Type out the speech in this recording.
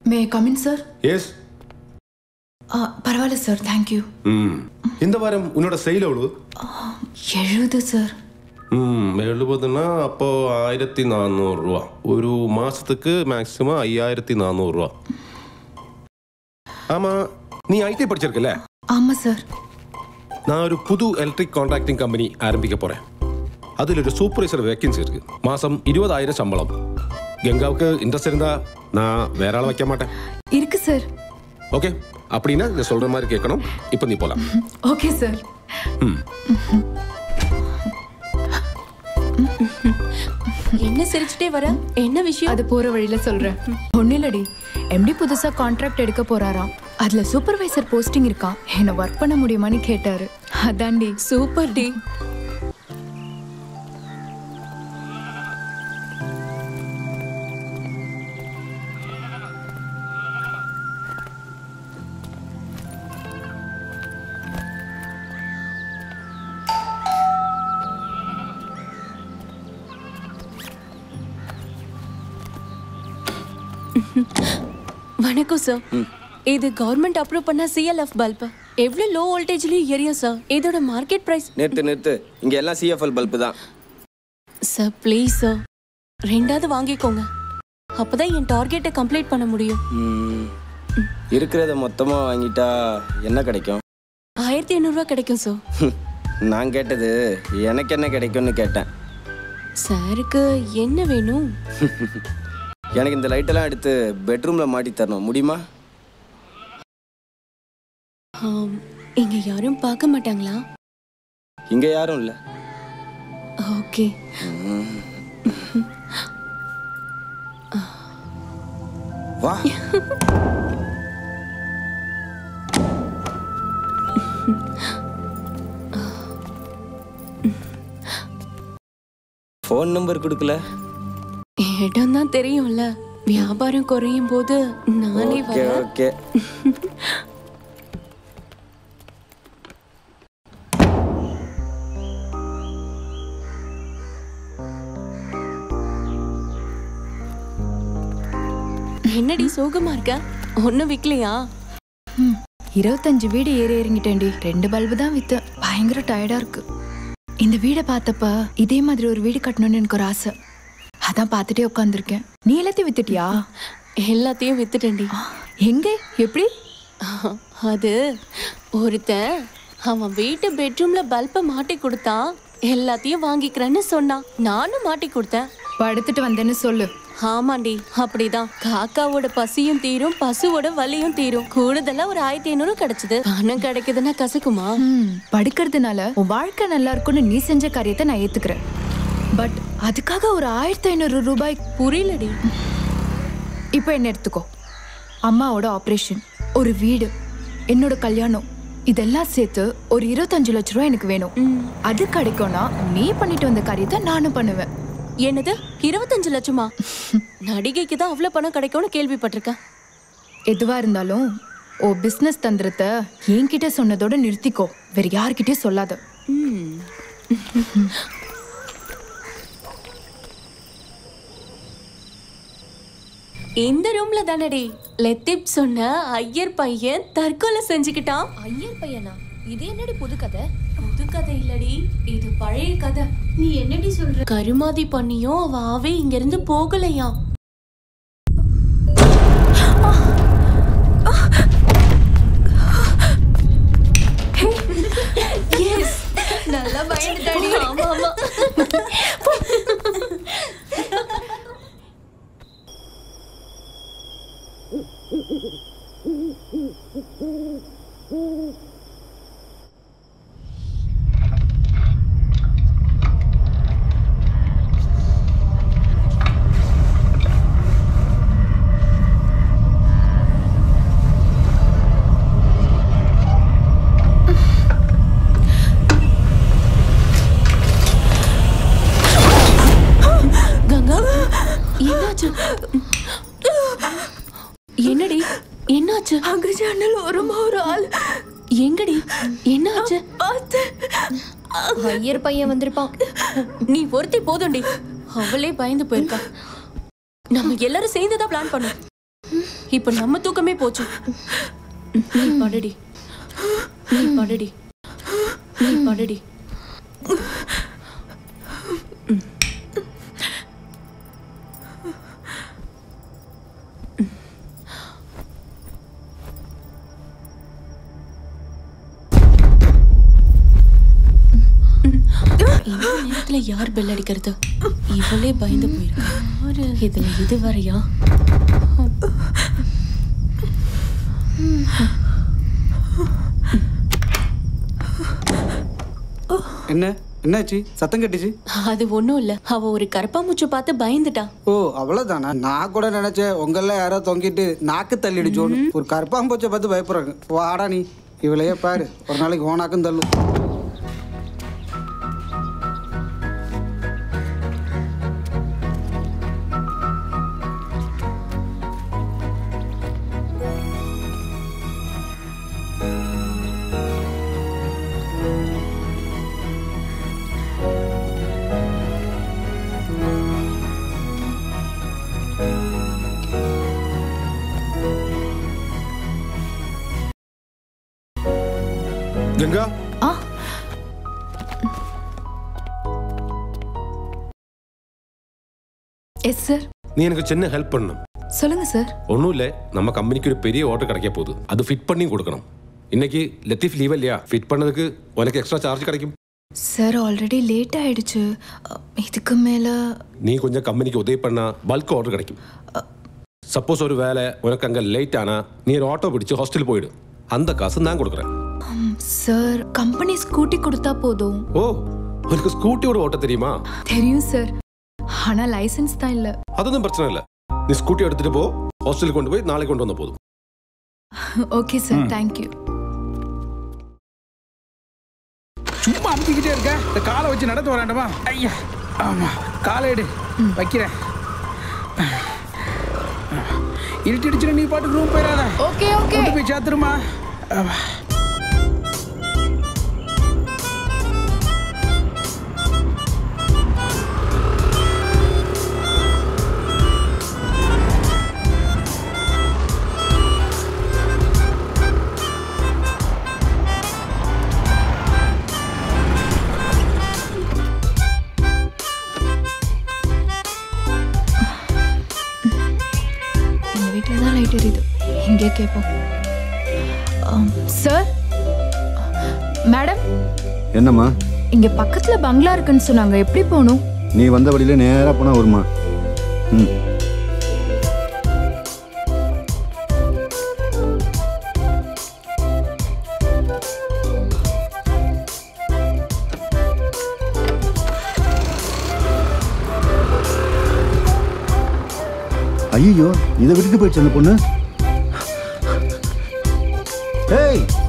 மே come in sir yes பரவாயில்ல sir thank you ம் இந்த வாரம் உன்னோட செயல் எவ்வளவு எழுபது சார் ம் எழுபதுன்னா அப்போ ஆயிரத்தி நானூறுரூவா ஒரு மாதத்துக்கு மேக்ஸிமம் ஐயாயிரத்தி நானூறுரூவா ஆமாம் நீ ஐடி படிச்சிருக்கல ஆமாம் சார் நான் ஒரு புது எலக்ட்ரிக் கான்ட்ராக்டிங் கம்பெனி ஆரம்பிக்க போகிறேன் அதில் ஒரு சூப்பர்வைசர் வேக்கன்சி இருக்கு மாதம் இருபதாயிரம் சம்பளம் கங்காவுக்கு இன்ட்ரெஸ்ட் இருந்தா நான் வேற ஆள் வைக்க மாட்டேன் இருக்கு சார் ஓகே அப்படின்னா இதை சொல்கிற மாதிரி கேட்கணும் இப்போ நீ போகலாம் ஓகே சார் என்ன சிரிச்சுட்டே வர என்ன விஷயம் அது போற வழியில சொல்றேன் ஒன்னும் இல்லடி எம்டி புதுசா கான்ட்ராக்ட் எடுக்க போறாராம் அதுல சூப்பர்வைசர் போஸ்டிங் இருக்கான் என்ன ஒர்க் பண்ண முடியுமான்னு கேட்டாரு அதான்டி சூப்பர் டி வணக்கம் சார் இது கவர்மெண்ட் அப்ரூவ் பண்ண சிஎல்எஃப் பல்ப் எவ்வளவு லோ வோல்டேஜ்லயும் எரியும் சார் இதோட மார்க்கெட் பிரைஸ் நிறுத்து நிறுத்து இங்க எல்லாம் சிஎஃப்எல் பல்பு தான் சார் ப்ளீஸ் சார் ரெண்டாவது வாங்கிக்கோங்க அப்பதான் என் டார்கெட்டை கம்ப்ளீட் பண்ண முடியும் ம், இருக்கிறத மொத்தமா வாங்கிட்டா என்ன கிடைக்கும் ஆயிரத்தி ஐநூறுரூவா கிடைக்கும் சார் நான் கேட்டது எனக்கு என்ன கிடைக்கும்னு கேட்டேன் சாருக்கு என்ன வேணும் எனக்கு இந்த லைட்டெல்லாம் எடுத்து பெட்ரூம்ல மாட்டி தரணும் முடியுமா ஆம், இங்க யாரும் பார்க்க மாட்டாங்களா இங்க யாரும் இல்ல ஓகே வா ஃபோன் நம்பர் கொடுக்கல இடம் தான் தெரியும்ல வியாபாரம் குறையும் போது நானே ஓகே வரேன் ஓகே என்னடி சோகமா இருக்க ஒன்னும் விக்கலையா ம், இருபத்தஞ்சு வீடு ஏறி இறங்கிட்டேன்டி ரெண்டு பல்பு தான் வித்து பயங்கர டயர்டா இருக்கு இந்த வீடை பார்த்தப்ப இதே மாதிரி ஒரு வீடு கட்டணும்னு எனக்கு ஒரு ஆசை அதான் பார்த்துட்டே உட்காந்துருக்கேன் நீ எல்லாத்தையும் வித்துட்டியா எல்லாத்தையும் வித்துட்டேன்டி எங்க எப்படி அது ஒருத்தன் அவன் வீட்டு பெட்ரூம்ல பல்ப மாட்டி கொடுத்தான் எல்லாத்தையும் வாங்கிக்கிறேன்னு சொன்னான் நானும் மாட்டி கொடுத்தேன் படுத்துட்டு வந்தேன்னு சொல்லு ஆமாண்டி அப்படிதான் காக்காவோட பசியும் தீரும் பசுவோட வலியும் தீரும் கூடுதலா ஒரு ஆயிரத்தி ஐநூறு கிடைச்சது பணம் கிடைக்குதுன்னா கசக்குமா ம், படுக்கிறதுனால உன் வாழ்க்கை நல்லா இருக்கும்னு நீ செஞ்ச காரியத்தை நான் ஏத்துக்கிறேன் பட் அதுக்காக ஒரு ஆயிரத்தி ஐநூறு ரூபாய் புரியலடி இப்போ என்ன எடுத்துக்கோ அம்மாவோட ஆப்ரேஷன் ஒரு வீடு என்னோட கல்யாணம் இதெல்லாம் சேர்த்து ஒரு இருபத்தஞ்சு லட்ச ரூபாய் எனக்கு வேணும் அது கிடைக்கும்னா நீ பண்ணிட்டு வந்த காரியத்தை நானும் பண்ணுவேன் என்னது இருபத்தஞ்சு லட்சமா நடிகைக்கு தான் அவ்வளவு பணம் கிடைக்கும்னு கேள்விப்பட்டிருக்கேன் எதுவா இருந்தாலும் ஓ பிசினஸ் தந்திரத்தை என்கிட்ட சொன்னதோட நிறுத்திக்கோ வேற யார்கிட்டயும் சொல்லாத இந்த ரூம்ல தானடி லெத்திப் சொன்ன ஐயர் பையன் தற்கொலை செஞ்சுக்கிட்டான் ஐயர் பையனா இது என்னடி புது கதை புது கதை இல்லடி இது பழைய கதை நீ என்னடி சொல்ற கருமாதி பண்ணியும் அவ ஆவே இங்க இருந்து போகலையாம் Yes. நல்லா பயந்துட்டாடி ஆமா ஆமா கங்கா என்னாச்சு என்னடி என்னாச்சு அங்க ஜன்னல் ஓரமா ஒரு ஆள் எங்கடி என்னாச்சு ஐயர் பையன் வந்திருப்பான் நீ ஒருத்தி போதும்டி அவளே பயந்து போயிருக்கா நம்ம எல்லாரும் சேர்ந்து தான் பிளான் பண்ணோம் இப்ப நம்ம தூக்கமே போச்சு நீ படுடி நீ படுடி நீ படுடி இந்த நேரத்துல யார் பெல் அடிக்கிறது இவளே பயந்து போயிருக்கா இதுல இது வரையா என்ன என்னாச்சு சத்தம் கட்டுச்சு அது ஒண்ணும் இல்ல அவ ஒரு கரப்பாம்பூச்சி பார்த்து பயந்துட்டா ஓ அவ்வளோதானா நான் கூட நினைச்சேன் உங்கள யாரோ தொங்கிட்டு நாக்கு தள்ளிடுச்சோன்னு ஒரு கருப்பாம்பூச்சை பார்த்து பயப்படுறாங்க வாடா நீ இவளையே பாரு ஒரு நாளைக்கு ஓனாக்கும் தள்ளும் கங்கா ஆ எஸ் சார் நீ எனக்கு சின்ன ஹெல்ப் பண்ணணும் சொல்லுங்க சார் ஒன்றும் இல்லை நம்ம கம்பெனிக்கு ஒரு பெரிய ஆர்டர் கிடைக்க போகுது அது ஃபிட் பண்ணி கொடுக்கணும் இன்னைக்கு லத்தீஃப் லீவ் இல்லையா ஃபிட் பண்ணதுக்கு உனக்கு எக்ஸ்ட்ரா சார்ஜ் கிடைக்கும் சார் ஆல்ரெடி லேட் ஆயிடுச்சு அ, இதுக்கு மேல நீ கொஞ்சம் கம்பெனிக்கு உதவி பண்ணா பல்க் ஆர்டர் கிடைக்கும் சப்போஸ் ஒரு வேலை உனக்கு அங்கே லேட் ஆனா நீ ஒரு ஆட்டோ பிடிச்சு ஹாஸ்டல் போயிடு அந்த காசு நான் கொடுக்குறேன் ம், சார் கம்பெனி ஸ்கூட்டி கொடுத்தா போதும் ஓ உனக்கு ஸ்கூட்டியோட ஓட்ட தெரியுமா தெரியும் சார் ஆனா லைசென்ஸ் தான் இல்ல அதொന്നും பிரச்சனை இல்லை நீ ஸ்கூட்டி எடுத்துட்டு போ ஹாஸ்டலுக்கு கொண்டு போய் நாளைக்கு கொண்டு வந்த போதும் ஓகே சார் தேங்க்யூ சும்மா அமுத்திக்கிட்டே இருக்க இந்த காலை வச்சு நடந்து வராண்டமா ஐயா ஆமா காலை எடு வைக்கிறேன் இருட்டிடுச்சுன்னா நீ பாட்டுக்கு ரூம் போயிடாத ஓகே ஓகே கொண்டு போய் சேர்த்துருமா ஆமா. எங்க வீட்டில் தான் லைட் எரியுது இங்கே கேட்போம் சார் மேடம் என்னம்மா இங்க பக்கத்துல பங்களா இருக்குன்னு சொன்னாங்க எப்படி போகணும் நீ வந்த வழியில நேரா போனா வருமா ம் ஐயோ இதை விட்டுட்டு போயிடுச்சு அந்த பொண்ணு ஏய்